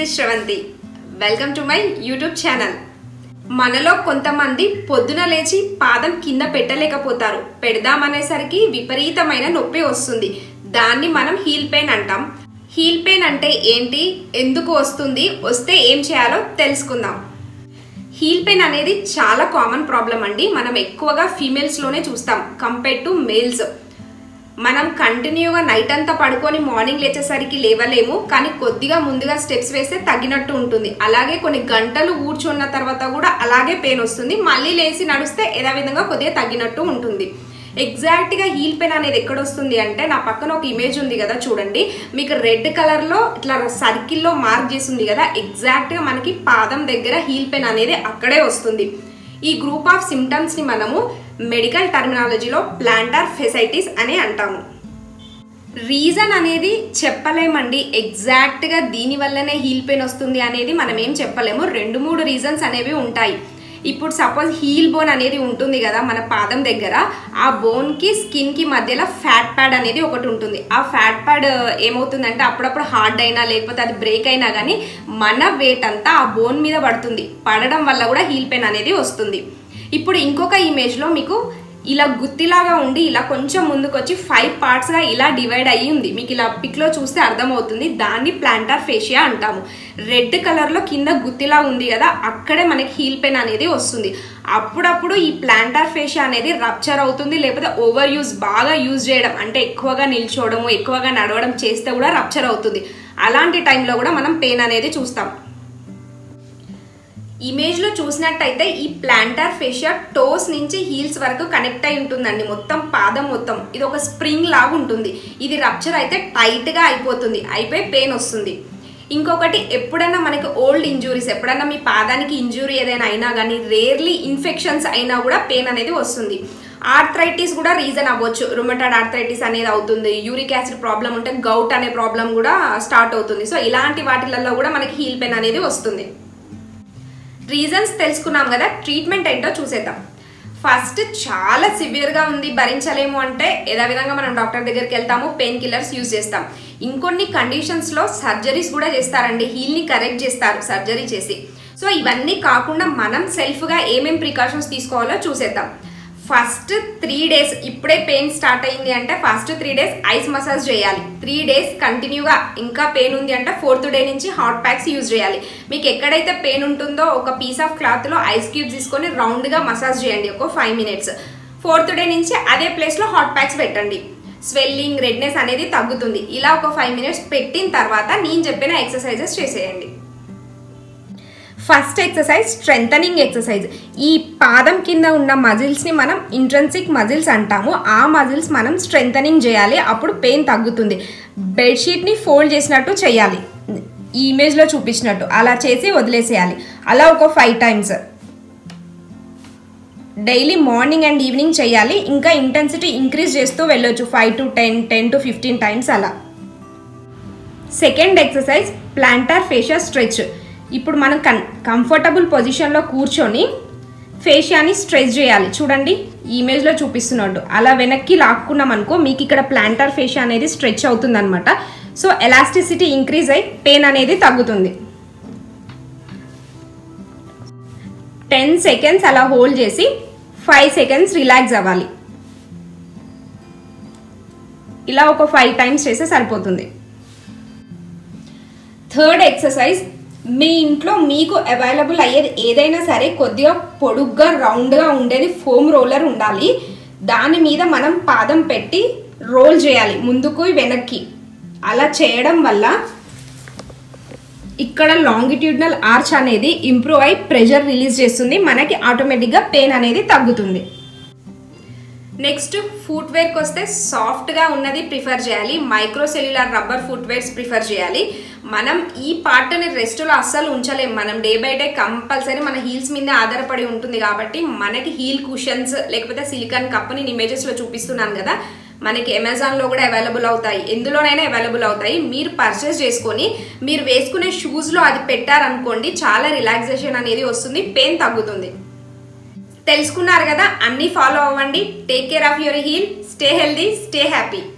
is Sravanthi welcome to my YouTube channel మనలో కొంతమంది పొద్దున లేచి పాదం కింద పెట్టలేకపోతారు పెడదామనేసరికి విపరీతమైన నొప్పి వస్తుంది దాన్ని మనం హీల్ పెయిన్ అంటాం హీల్ పెయిన్ అంటే ఏంటి ఎందుకు వస్తుంది వస్తే ఏం చేయాలో తెలుసుకుందాం హీల్ పెయిన్ అనేది చాలా కామన్ ప్రాబ్లం అండి మనం ఎక్కువగా ఫీమేల్స్లోనే చూస్తాం కంపేర్ టు మేల్స్ మనం కంటిన్యూగా నైట్ అంతా పడుకొని మార్నింగ్ లేచేసరికి లేవలేము కానీ కొద్దిగా ముందుగా స్టెప్స్ వేస్తే తగ్గినట్టు ఉంటుంది అలాగే కొన్ని గంటలు కూర్చున్న తర్వాత కూడా అలాగే పెయిన్ వస్తుంది మళ్ళీ లేచి నడిస్తే యథావిధంగా కొద్దిగా తగ్గినట్టు ఉంటుంది ఎగ్జాక్ట్గా హీల్ పెయిన్ అనేది ఎక్కడ వస్తుంది అంటే నా పక్కన ఒక ఇమేజ్ ఉంది కదా చూడండి మీకు రెడ్ కలర్లో ఇట్లా సర్కిల్లో మార్క్ చేసి ఉంది కదా ఎగ్జాక్ట్గా మనకి పాదం దగ్గర హీల్ పెయిన్ అనేది అక్కడే వస్తుంది ఈ గ్రూప్ ఆఫ్ సిమ్టమ్స్ని మనము మెడికల్ టర్మినాలజీలో ప్లాంటార్ ఫెసైటిస్ అని అంటాము రీజన్ అనేది చెప్పలేమండి ఎగ్జాక్ట్గా దీని వల్లనే హీల్ పెయిన్ వస్తుంది అనేది మనం ఏం చెప్పలేము రెండు మూడు రీజన్స్ అనేవి ఉంటాయి ఇప్పుడు సపోజ్ హీల్ బోన్ అనేది ఉంటుంది కదా మన పాదం దగ్గర ఆ బోన్కి స్కిన్కి మధ్యలో ఫ్యాట్ ప్యాడ్ అనేది ఒకటి ఉంటుంది ఆ ఫ్యాట్ ప్యాడ్ ఏమవుతుందంటే అప్పుడప్పుడు హార్డ్ అయినా లేకపోతే అది బ్రేక్ అయినా కానీ మన వెయిట్ అంతా ఆ బోన్ మీద పడుతుంది పడడం వల్ల కూడా హీల్ పెయిన్ అనేది వస్తుంది ఇప్పుడు ఇంకొక ఇమేజ్లో మీకు ఇలా గుత్తిలాగా ఉండి ఇలా కొంచెం ముందుకు వచ్చి ఫైవ్ పార్ట్స్గా ఇలా డివైడ్ అయ్యి ఉంది మీకు ఇలా పిక్లో చూస్తే అర్థమవుతుంది దాన్ని ప్లాంటార్ ఫేషియా అంటాము రెడ్ కలర్లో కింద గుత్తిలా ఉంది కదా అక్కడే మనకి హీల్ పెయిన్ అనేది వస్తుంది అప్పుడప్పుడు ఈ ప్లాంటార్ ఫేషియా అనేది రప్చర్ అవుతుంది లేకపోతే ఓవర్ యూజ్ బాగా యూజ్ చేయడం అంటే ఎక్కువగా నిల్చోవడము ఎక్కువగా నడవడం చేస్తే కూడా రప్చర్ అవుతుంది అలాంటి టైంలో కూడా మనం పెయిన్ అనేది చూస్తాం ఇమేజ్లో చూసినట్టయితే ఈ ప్లాంటార్ ఫేషియా టోస్ నుంచి హీల్స్ వరకు కనెక్ట్ అయి ఉంటుందండి మొత్తం పాదం మొత్తం ఇది ఒక స్ప్రింగ్ లాగా ఉంటుంది ఇది రప్చర్ అయితే టైట్గా అయిపోతుంది అయిపోయి పెయిన్ వస్తుంది ఇంకొకటి ఎప్పుడైనా మనకి ఓల్డ్ ఇంజురీస్ ఎప్పుడైనా మీ పాదానికి ఇంజురీ ఏదైనా అయినా కానీ రేర్లీ ఇన్ఫెక్షన్స్ అయినా కూడా పెయిన్ అనేది వస్తుంది ఆర్థరైటిస్ కూడా రీజన్ అవ్వచ్చు రుమటాడ్ ఆర్థరైటిస్ అనేది అవుతుంది యూరిక్ యాసిడ్ ప్రాబ్లం ఉంటే గౌట్ అనే ప్రాబ్లం కూడా స్టార్ట్ అవుతుంది సో ఇలాంటి వాటిలలో కూడా మనకి హీల్ పెయిన్ అనేది వస్తుంది రీజన్స్ తెలుసుకున్నాం కదా ట్రీట్మెంట్ ఏంటో చూసేద్దాం ఫస్ట్ చాలా సివియర్గా ఉంది భరించలేము అంటే యథావిధంగా మనం డాక్టర్ దగ్గరికి వెళ్తాము పెయిన్ కిల్లర్స్ యూజ్ చేస్తాం ఇంకొన్ని కండిషన్స్లో సర్జరీస్ కూడా చేస్తారండి హీల్ని కరెక్ట్ చేస్తారు సర్జరీ చేసి సో ఇవన్నీ కాకుండా మనం సెల్ఫ్గా ఏమేం ప్రికాషన్స్ తీసుకోవాలో చూసేద్దాం ఫస్ట్ త్రీ డేస్ ఇప్పుడే పెయిన్ స్టార్ట్ అయింది అంటే first three days ice massage చేయాలి త్రీ డేస్ కంటిన్యూగా ఇంకా పెయిన్ ఉంది అంటే ఫోర్త్ డే నుంచి హాట్ ప్యాక్స్ యూజ్ చేయాలి మీకు ఎక్కడైతే పెయిన్ ఉంటుందో ఒక పీస్ ఆఫ్ క్లాత్లో ఐస్ క్యూబ్స్ తీసుకొని రౌండ్గా మసాజ్ చేయండి ఒక ఫైవ్ మినిట్స్ ఫోర్త్ డే నుంచి అదే ప్లేస్లో హాట్ ప్యాక్స్ పెట్టండి స్వెల్లింగ్ రెడ్నెస్ అనేది తగ్గుతుంది ఇలా ఒక ఫైవ్ మినిట్స్ పెట్టిన తర్వాత నేను చెప్పిన ఎక్సర్సైజెస్ చేసేయండి ఫస్ట్ ఎక్సర్సైజ్ స్ట్రెంథనింగ్ ఎక్సర్సైజ్ ఈ పాదం కింద ఉన్న మజిల్స్ని మనం ఇంట్రెన్సిక్ మజిల్స్ అంటాము ఆ మజిల్స్ మనం స్ట్రెంథనింగ్ చేయాలి అప్పుడు పెయిన్ తగ్గుతుంది బెడ్షీట్ని ఫోల్డ్ చేసినట్టు చేయాలి ఈ ఇమేజ్లో చూపించినట్టు అలా చేసి వదిలేసేయాలి అలా ఒక five times daily morning and evening చేయాలి ఇంకా ఇంటెన్సిటీ ఇంక్రీజ్ చేస్తూ వెళ్ళొచ్చు five to ten ten to fifteen times అలా second exercise plantar fascia stretch ఇప్పుడు మనం కన్ కంఫర్టబుల్ పొజిషన్లో కూర్చొని ఫేషియాని స్ట్రెచ్ చేయాలి చూడండి ఈ ఇమేజ్లో చూపిస్తున్నట్టు అలా వెనక్కి లాక్కున్నాం అనుకో మీకు ఇక్కడ ప్లాంటర్ ఫేషియా అనేది స్ట్రెచ్ అవుతుంది అనమాట సో ఎలాస్టిసిటీ ఇంక్రీజ్ అయి పెయిన్ అనేది తగ్గుతుంది టెన్ సెకండ్స్ అలా హోల్డ్ చేసి ఫైవ్ సెకండ్స్ రిలాక్స్ అవ్వాలి ఇలా ఒక ఫైవ్ టైమ్స్ చేస్తే సరిపోతుంది థర్డ్ ఎక్సర్సైజ్ మీ ఇంట్లో మీకు అవైలబుల్ అయ్యేది ఏదైనా సరే కొద్దిగా పొడుగ్గా రౌండ్గా ఉండేది ఫోమ్ రోలర్ ఉండాలి దాని మీద మనం పాదం పెట్టి రోల్ చేయాలి ముందుకు వెనక్కి అలా చేయడం వల్ల ఇక్కడ లాంగిట్యూడినల్ ఆర్చ్ అనేది ఇంప్రూవ్ అయి ప్రెషర్ రిలీజ్ చేస్తుంది మనకి ఆటోమేటిక్గా పెయిన్ అనేది తగ్గుతుంది నెక్స్ట్ ఫుట్వేర్కి వస్తే సాఫ్ట్గా ఉన్నది ప్రిఫర్ చేయాలి micro cellular rubber footwears prefer చేయాలి మనం ఈ పార్ట్ని రెస్ట్లో అస్సలు ఉంచలేం మనం డే బై డే కంపల్సరీ మన హీల్స్ మీద ఆధారపడి ఉంటుంది కాబట్టి మనకి హీల్ కుషన్స్ లేకపోతే సిలికాన్ కప్ నేను ఇమేజెస్లో చూపిస్తున్నాను కదా మనకి అమెజాన్లో కూడా అవైలబుల్ అవుతాయి ఎందులోనైనా అవైలబుల్ అవుతాయి మీరు పర్చేస్ చేసుకొని మీరు వేసుకునే షూస్లో అది పెట్టారనుకోండి చాలా రిలాక్సేషన్ అనేది వస్తుంది పెయిన్ తగ్గుతుంది తెలుసుకున్నారు కదా అన్నీ ఫాలో అవ్వండి take care of your heel stay healthy stay happy